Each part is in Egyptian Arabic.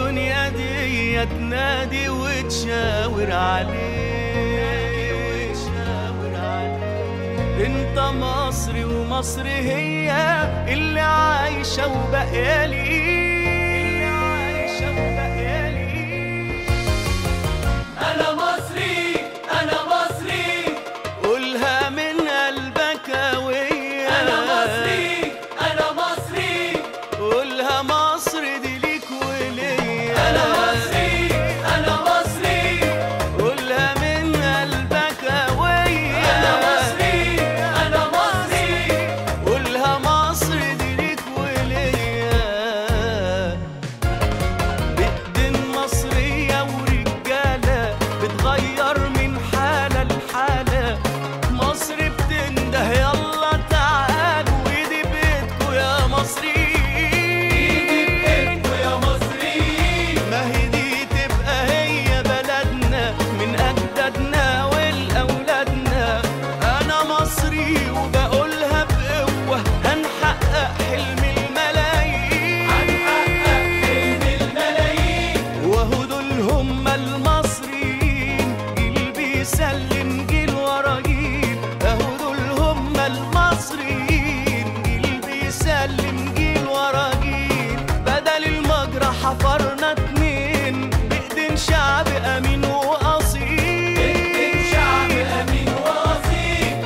الدنيا دي تنادي وتشاور عليه انت مصري ومصر هي اللي عايشة وبقالي اللي عايشة وبقالي أنا مصري أنا مصري قولها من قلبك قوية أنا مصري أنا مصري قولها مصر دي ليك وليا أنا مصري أنا مصري قولها من قلبك قوية أنا مصري أنا مصري قولها مصر دي ليك وليا بإيدين مصرية ورجالة بتغير من حالة لحالة مصر بتنده يلا تعالوا ايدي بيدكوا يا مصريين إيدي يا مصريين ما هي دي تبقى هي بلدنا من أجدادنا ولأولادنا أنا مصري وبقولها بقوة هنحقق حلم الملايين هنحقق حلم الملايين وهو دول هم المصريين جيل بيسلم جيل ورا جيل اهو دول هم المصريين جيل بيسلم جيل ورا جيل بدل المجرى حفرنا اتنين بايدين شعب امين واصيل إنت شعب أمين وأصيل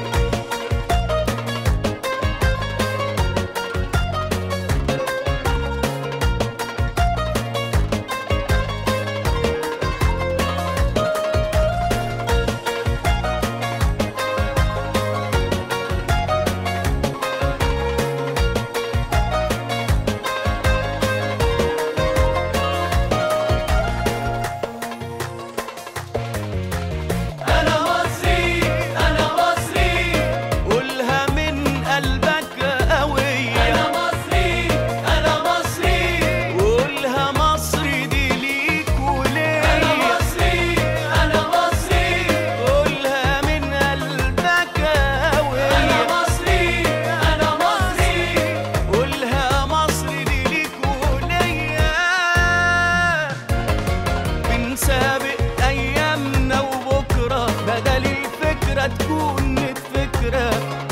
أنا مصري أنا مصري قولها من قلبك قوية أنا مصري أنا مصري قولها مصر دي ليك أنا وليا مصري أنا مصري قولها من قلبك أنا قوية مصري أنا مصري قولها مصر دي ليك وليا بنسابق ايامنا وبكره بدل الفكره تكون فكره